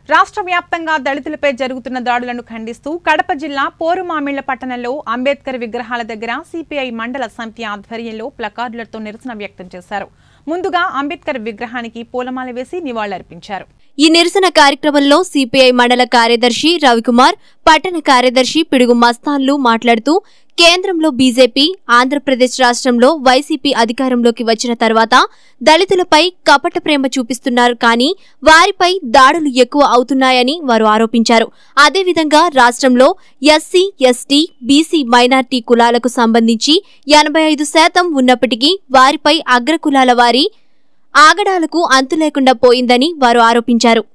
రాష్ట్ర వ్యాప్తంగా దళితులపై జరుగుతున్న దాడులను ఖండిస్తూ కడప జిల్లా పోరుమామిళ్ల పట్టణంలో అంబేద్కర్ విగ్రహాల దగ్గర సిపిఐ మండల సమితి ఆధ్వర్యంలో ప్లకార్డులతో నిరసన వ్యక్తం చేశారు ముందుగా అంబేద్కర్ విగ్రహానికి పూలమాల వేసి నివాళులర్పించారు ఈ నిరసన కార్యక్రమంలో సిపిఐ మండల కార్యదర్శి రవికుమార్ పట్టణ కార్యదర్శి పిడుగు మస్తాన్లు మాట్లాడుతూ కేంద్రంలో బీజేపీ ఆంధ్రప్రదేశ్ రాష్ట్రంలో వైసీపీ అధికారంలోకి వచ్చిన తర్వాత దళితులపై కపట ప్రేమ చూపిస్తున్నారు కానీ వారిపై దాడులు ఎక్కువ అవుతున్నాయని వారు ఆరోపించారు అదేవిధంగా రాష్ట్రంలో ఎస్సీ ఎస్టీ బీసీ మైనార్టీ కులాలకు సంబంధించి ఎనభై ఐదు శాతం ఉన్నప్పటికీ వారిపై అగ్రకులాల వారి ఆగడాలకు అంతు లేకుండా పోయిందని వారు ఆరోపించారు